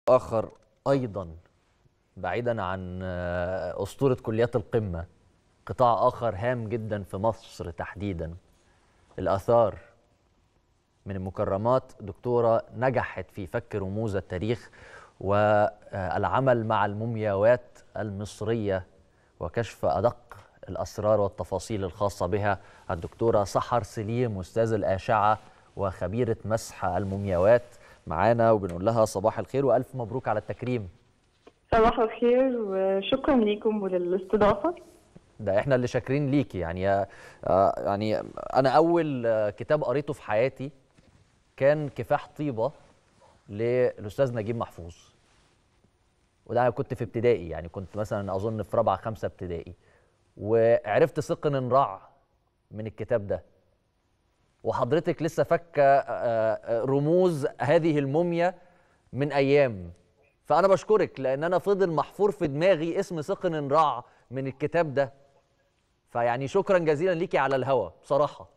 آخر أيضا بعيدا عن أسطورة كليات القمة قطاع آخر هام جدا في مصر تحديدا الآثار من المكرمات دكتورة نجحت في فك رموز التاريخ والعمل مع المومياوات المصرية وكشف أدق الأسرار والتفاصيل الخاصة بها الدكتورة سحر سليم أستاذ الآشعة وخبيرة مسح المومياوات معانا وبنقول لها صباح الخير وألف مبروك على التكريم صباح الخير وشكرا لكم وللاستضافة ده احنا اللي شاكرين ليكي يعني آه يعني انا اول كتاب قريته في حياتي كان كفاح طيبه للاستاذ نجيب محفوظ وده انا كنت في ابتدائي يعني كنت مثلا اظن في رابعه خمسه ابتدائي وعرفت سقن رع من الكتاب ده وحضرتك لسه فاكه رموز هذه الموميا من ايام فانا بشكرك لان انا فضل محفور في دماغي اسم سقن رع من الكتاب ده فيعني شكرا جزيلا ليكي على الهوا بصراحه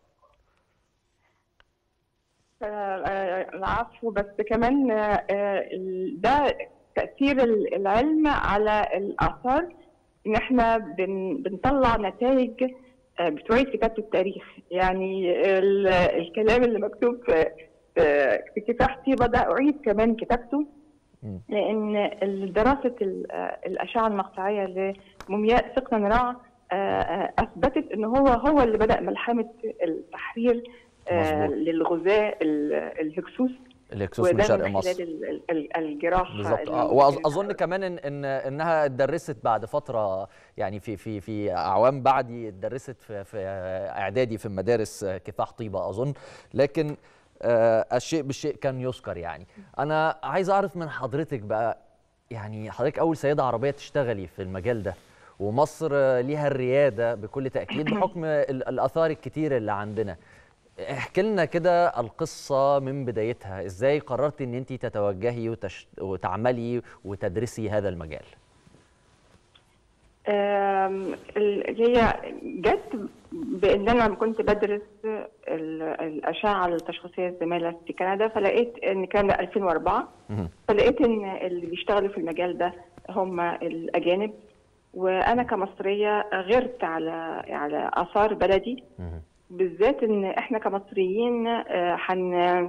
العفو بس كمان ده تاثير العلم على الاثار ان احنا بنطلع نتائج بتوعي كتابه التاريخ يعني الكلام اللي مكتوب في كفاح طيبه ده اعيد كمان كتابته لان دراسه الاشعه المقطعيه لمومياء سقنا رع اثبتت ان هو هو اللي بدا ملحمه التحرير للغزاة الهكسوس الهكسوس من شرق مصر الجراح بالظبط آه. واظن كمان إن, ان انها اتدرست بعد فتره يعني في في في اعوام بعدي اتدرست في في اعدادي في المدارس كفاح طيبه اظن لكن آه الشيء بالشيء كان يذكر يعني انا عايز اعرف من حضرتك بقى يعني حضرتك اول سيده عربيه تشتغلي في المجال ده ومصر ليها الرياده بكل تاكيد بحكم الاثار الكتير اللي عندنا احكي لنا كده القصة من بدايتها ازاي قررتي ان انت تتوجهي وتش... وتعملي وتدرسي هذا المجال هي جت بان انا كنت بدرس الاشعه التشخيصيه الزماله في كندا فلقيت ان كان ده 2004 فلقيت ان اللي بيشتغلوا في المجال ده هم الاجانب وانا كمصريه غرت على على اثار بلدي بالذات ان احنا كمصريين هن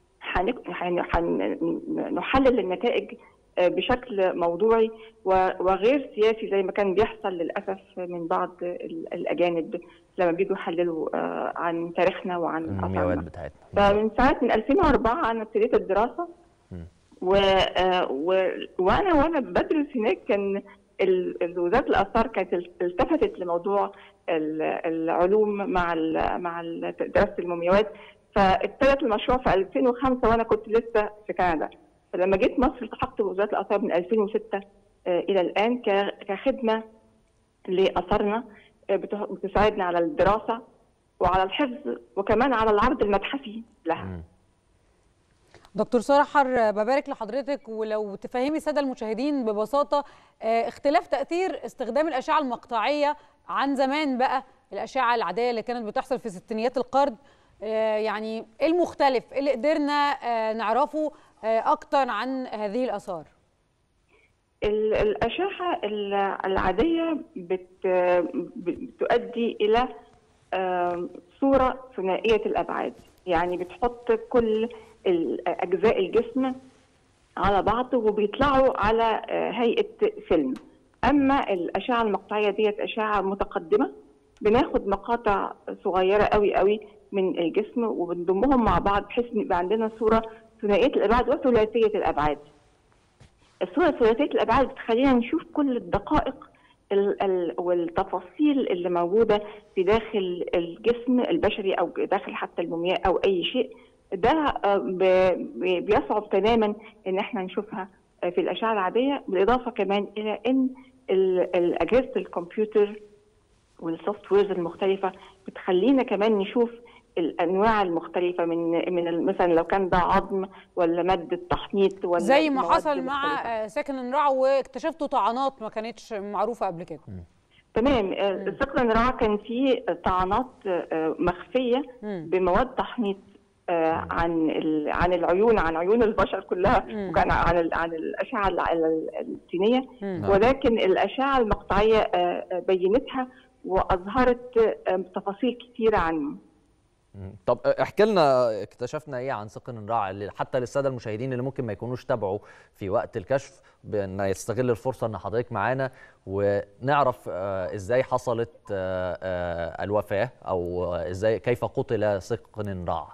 هنحلل النتائج بشكل موضوعي وغير سياسي زي ما كان بيحصل للاسف من بعض الاجانب لما بيجوا يحللوا عن تاريخنا وعن المومياوات بتاعتنا فمن ساعه من 2004 انا ابتديت الدراسه و... و... وانا وانا بدرس هناك كان وزاره الاثار كانت التفتت لموضوع العلوم مع مع دراسه المومياوات فابتدت المشروع في 2005 وانا كنت لسه في كندا فلما جيت مصر التحقت بوزاره الاثار من 2006 الى الان كخدمه لاثارنا بتساعدنا على الدراسه وعلى الحفظ وكمان على العرض المتحفي لها. دكتور ساره حر ببارك لحضرتك ولو تفهمي الساده المشاهدين ببساطه اختلاف تاثير استخدام الاشعه المقطعيه عن زمان بقى الاشعه العاديه اللي كانت بتحصل في ستينيات القرن يعني ايه المختلف ايه اللي قدرنا نعرفه اكتر عن هذه الاثار الاشعه العاديه بتؤدي الى صوره ثنائيه الابعاد يعني بتحط كل اجزاء الجسم على بعض وبيطلعوا على هيئه فيلم اما الاشعه المقطعيه ديت اشعه متقدمه بناخد مقاطع صغيره قوي قوي من الجسم وبنضمهم مع بعض بحيث ان يبقى عندنا صوره ثنائيه الابعاد وثلاثيه الابعاد الصوره ثلاثيه الابعاد بتخلينا نشوف كل الدقائق والتفاصيل اللي موجوده في داخل الجسم البشري او داخل حتى المومياء او اي شيء ده بيصعب تماما ان احنا نشوفها في الاشعه العاديه بالاضافه كمان الى ان اجهزه الكمبيوتر والسوفت ويرز المختلفه بتخلينا كمان نشوف الانواع المختلفه من من مثلا لو كان ده عظم ولا ماده تحنيط ولا زي ما حصل مع ساكن الرع واكتشفتوا طعنات ما كانتش معروفه قبل كده تمام ساكن الرع كان فيه طعنات مخفيه بمواد تحنيط آه، عن ال- عن العيون عن عيون البشر كلها مم. وكان عن ال- عن الاشعه ال- ال- السينيه مم. ولكن الاشعه المقطعيه آه، آه، بينتها واظهرت آه، تفاصيل كثيره عنه مم. طب احكي لنا اكتشفنا ايه عن سقن الرع اللي حتى للساده المشاهدين اللي ممكن ما يكونوش تابعوا في وقت الكشف بان يستغل الفرصه ان حضرتك معانا ونعرف آه، ازاي حصلت آه، آه، الوفاه او ازاي كيف قتل سقن رع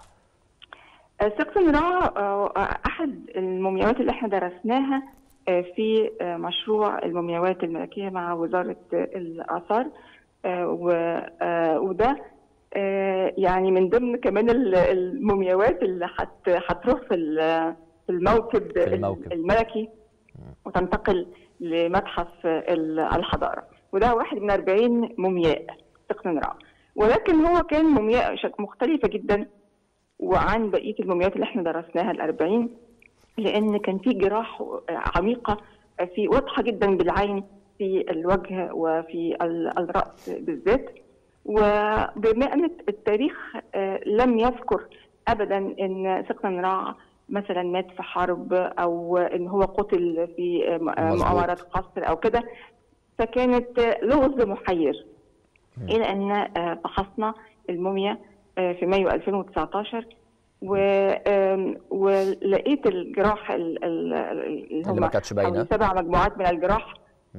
سقف رع احد المومياوات اللي احنا درسناها آه، في آه، مشروع المومياوات الملكيه مع وزاره آه، الاثار آه، و- آه، وده آه، يعني من ضمن كمان ال- المومياوات اللي هت- هتروح في ال- في الموكب في الموكب. الملكي وتنتقل لمتحف ال- الحضاره وده واحد من 40 مومياء سقن رع ولكن هو كان مومياء شك- مختلفه جدا وعن بقيه المومياوات اللي احنا درسناها الأربعين لان كان في جراح عميقه في واضحه جدا بالعين في الوجه وفي ال- الراس بالذات وبما ان التاريخ آه، لم يذكر ابدا ان سقن رع مثلا مات في حرب او ان هو قتل في آه، م- آه، مظبوط. مؤامرات قصر او كده فكانت آه، لغز محير الى ان آه، فحصنا الموميا آه، في مايو 2019 و آم، ولقيت الجراح ال- ال- ال- اللي اللي ما هم كانتش حوالي باينه سبع مجموعات من الجراح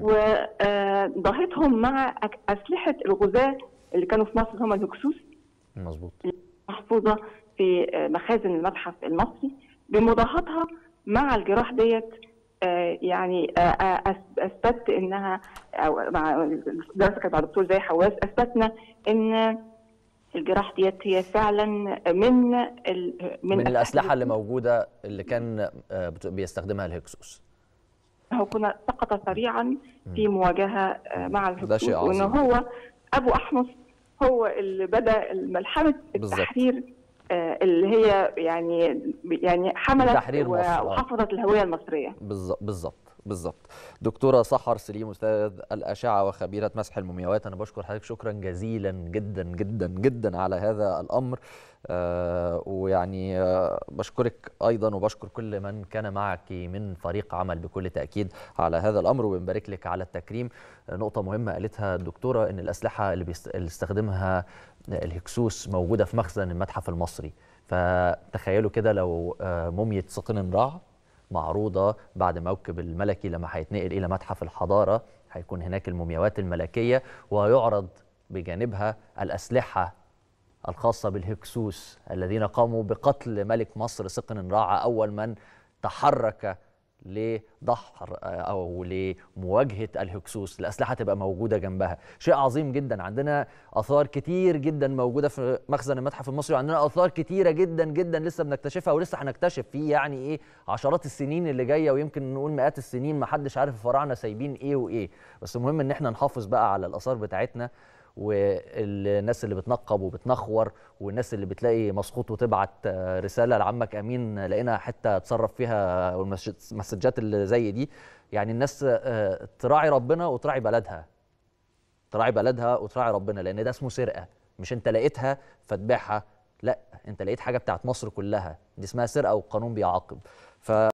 وضاهتهم مع أك- اسلحه الغزاه اللي كانوا في مصر هم الهكسوس مظبوط محفوظه في آه، مخازن المتحف المصري بمضاهاتها مع الجراح ديت آه، يعني آه، آه، أث- اثبت انها او مع الدراسه كانت مع الدكتور زي حواس اثبتنا ان الجراح ديت هي فعلا من ال- من الاسلحه اللي الهكسوس. موجوده اللي كان آه، بت- بيستخدمها الهكسوس هو كنا سقط سريعا في مواجهه آه، مع الهكسوس شيء وان عظيم. هو ابو احمس هو اللي بدا ملحمه بالظبط. التحرير آه، اللي هي يعني يعني حملت تحرير و- مصر، آه. وحفظت الهويه المصريه بالظ- بالظبط بالظبط دكتوره سحر سليم استاذ الاشعه وخبيره مسح المومياوات انا بشكر حضرتك شكرا جزيلا جدا جدا جدا على هذا الامر آه ويعني آه بشكرك ايضا وبشكر كل من كان معك من فريق عمل بكل تاكيد على هذا الامر وبنبارك لك على التكريم آه نقطه مهمه قالتها الدكتوره ان الاسلحه اللي, بيست... اللي استخدمها الهكسوس موجوده في مخزن المتحف المصري فتخيلوا كده لو آه موميه سقن رع معروضة بعد موكب الملكي لما هيتنقل إلى متحف الحضارة هيكون هناك المومياوات الملكية ويعرض بجانبها الأسلحة الخاصة بالهكسوس الذين قاموا بقتل ملك مصر سقن راعة أول من تحرك لدحر او لمواجهه الهكسوس الاسلحه تبقى موجوده جنبها شيء عظيم جدا عندنا اثار كتير جدا موجوده في مخزن المتحف المصري وعندنا اثار كتيره جدا جدا لسه بنكتشفها ولسه هنكتشف فيه يعني ايه عشرات السنين اللي جايه ويمكن نقول مئات السنين ما حدش عارف الفراعنه سايبين ايه وايه بس المهم ان احنا نحافظ بقى على الاثار بتاعتنا والناس اللي بتنقب وبتنخور والناس اللي بتلاقي مسقوط وتبعت آه، رساله لعمك امين لقينا حته تصرف فيها والمسجات اللي زي دي يعني الناس آه، تراعي ربنا وتراعي بلدها تراعي بلدها وتراعي ربنا لان ده اسمه سرقه مش انت لقيتها فتبيعها لا انت لقيت حاجه بتاعت مصر كلها دي اسمها سرقه والقانون بيعاقب ف